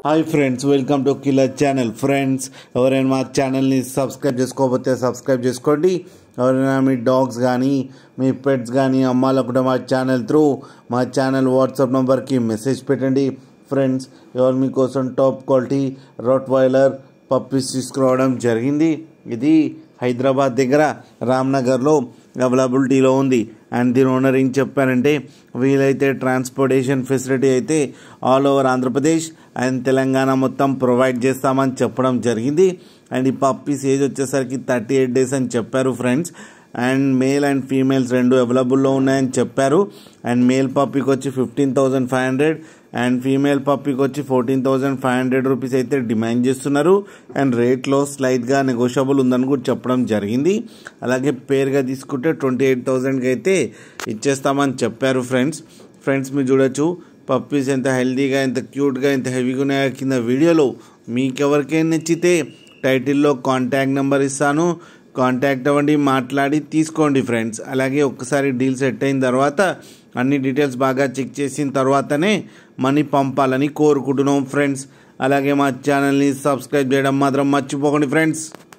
hi friends welcome to killer channel friends ఎవరైనా మా ఛానల్ని సబ్స్క్రైబ్ చేసుకోకపోతే సబ్స్క్రైబ్ చేసుకోండి ఎవరైనా మీ డాగ్స్ కానీ మీ పెట్స్ కానీ అమ్మాలనుకుంటే మా ఛానల్ త్రూ మా ఛానల్ వాట్సాప్ నెంబర్కి మెసేజ్ పెట్టండి ఫ్రెండ్స్ ఎవరు మీకోసం top quality Rottweiler puppies తీసుకురావడం జరిగింది ఇది హైదరాబాద్ దగ్గర రామ్నగర్లో అవైలబిలిటీలో ఉంది అండ్ దీని ఓనర్ ఏం చెప్పారంటే వీలైతే ట్రాన్స్పోర్టేషన్ ఫెసిలిటీ అయితే all over Andhra Pradesh and Telangana మొత్తం ప్రొవైడ్ చేస్తామని చెప్పడం జరిగింది అండ్ ఈ పప్పీస్ ఏజ్ వచ్చేసరికి థర్టీ ఎయిట్ డేస్ అని చెప్పారు friends and male and females రెండు అవైలబుల్లో ఉన్నాయని చెప్పారు అండ్ మేల్ పప్పీకి వచ్చి fifteen thousand five hundred and female పప్పీకి వచ్చి fourteen thousand five hundred rupees అయితే డిమాండ్ చేస్తున్నారు అండ్ రేట్లో స్లైట్గా నెగోషియబుల్ ఉందని కూడా చెప్పడం జరిగింది అలాగే పేరుగా తీసుకుంటే ట్వంటీ ఎయిట్ థౌజండ్కి అయితే ఇచ్చేస్తామని చెప్పారు ఫ్రెండ్స్ ఫ్రెండ్స్ మీరు చూడొచ్చు పప్పీస్ ఎంత హెల్తీగా ఎంత క్యూట్గా ఎంత హెవీగా ఉన్నాయో కింద వీడియోలో మీకెవరికైనా నచ్చితే టైటిల్లో కాంటాక్ట్ నెంబర్ ఇస్తాను కాంటాక్ట్ అవ్వండి మాట్లాడి తీసుకోండి ఫ్రెండ్స్ అలాగే ఒక్కసారి డీల్ సెట్ అయిన తర్వాత అన్ని డీటెయిల్స్ బాగా చెక్ చేసిన తర్వాతనే మనీ పంపాలని కోరుకుంటున్నాం ఫ్రెండ్స్ అలాగే మా ఛానల్ని సబ్స్క్రైబ్ చేయడం మాత్రం మర్చిపోకండి ఫ్రెండ్స్